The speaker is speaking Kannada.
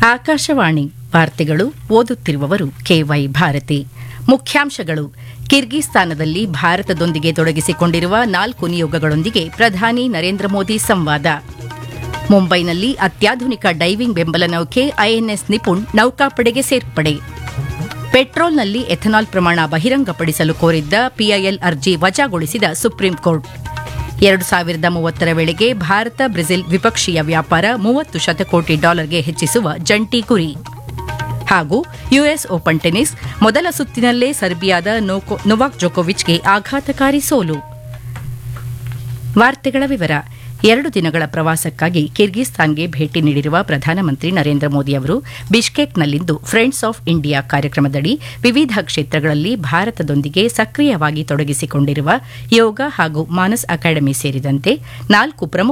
ಆಕಾಶವಾಣಿ ವಾರ್ತೆಗಳು ಓದುತ್ತಿರುವವರು ಕೆವೈ ಭಾರತಿ ಮುಖ್ಯಾಂಶಗಳು ಕಿರ್ಗಿಸ್ತಾನದಲ್ಲಿ ಭಾರತದೊಂದಿಗೆ ತೊಡಗಿಸಿಕೊಂಡಿರುವ ನಾಲ್ಕು ನಿಯೋಗಗಳೊಂದಿಗೆ ಪ್ರಧಾನಿ ನರೇಂದ್ರ ಮೋದಿ ಸಂವಾದ ಮುಂಬೈನಲ್ಲಿ ಅತ್ಯಾಧುನಿಕ ಡೈವಿಂಗ್ ಬೆಂಬಲ ನೌಕೆ ಐಎನ್ಎಸ್ ನಿಪುಣ್ ನೌಕಾಪಡೆಗೆ ಸೇರ್ಪಡೆ ಪೆಟ್ರೋಲ್ನಲ್ಲಿ ಎಥನಾಲ್ ಪ್ರಮಾಣ ಬಹಿರಂಗಪಡಿಸಲು ಕೋರಿದ್ದ ಪಿಐಎಲ್ ಅರ್ಜಿ ವಜಾಗೊಳಿಸಿದ ಸುಪ್ರೀಂ ಕೋರ್ಟ್ ಎರಡು ಸಾವಿರದ ಮೂವತ್ತರ ವೇಳೆಗೆ ಭಾರತ ಬ್ರೆಜಿಲ್ ದ್ವಿಪಕ್ಷೀಯ ವ್ಯಾಪಾರ ಮೂವತ್ತು ಶತಕೋಟಿ ಡಾಲರ್ಗೆ ಹೆಚ್ಚಿಸುವ ಜಂಟಿ ಗುರಿ ಹಾಗೂ ಯುಎಸ್ ಓಪನ್ ಟೆನಿಸ್ ಮೊದಲ ಸುತ್ತಿನಲ್ಲೇ ಸರ್ಬಿಯಾದ ನೋಕೊ- ನೊವಾಕ್ ಜೊಕೋವಿಚ್ಗೆ ಆಘಾತಕಾರಿ ಸೋಲು ವಾರ್ತೆಗಳ ವಿವರ ಎರಡು ದಿನಗಳ ಪ್ರವಾಸಕ್ಕಾಗಿ ಕಿರ್ಗಿಸ್ತಾನ್ಗೆ ಭೇಟಿ ನೀಡಿರುವ ಪ್ರಧಾನಮಂತ್ರಿ ನರೇಂದ್ರ ಮೋದಿ ಅವರು ಬಿಷ್ಕೇಕ್ನಲ್ಲಿಂದು ಫ್ರೆಂಡ್ಸ್ ಆಫ್ ಇಂಡಿಯಾ ಕಾರ್ಯಕ್ರಮದಡಿ ವಿವಿಧ ಕ್ಷೇತ್ರಗಳಲ್ಲಿ ಭಾರತದೊಂದಿಗೆ ಸಕ್ರಿಯವಾಗಿ ತೊಡಗಿಸಿಕೊಂಡಿರುವ ಯೋಗ ಹಾಗೂ ಮಾನಸ್ ಅಕಾಡೆಮಿ ಸೇರಿದಂತೆ ನಾಲ್ಕು ಪ್ರಮುಖ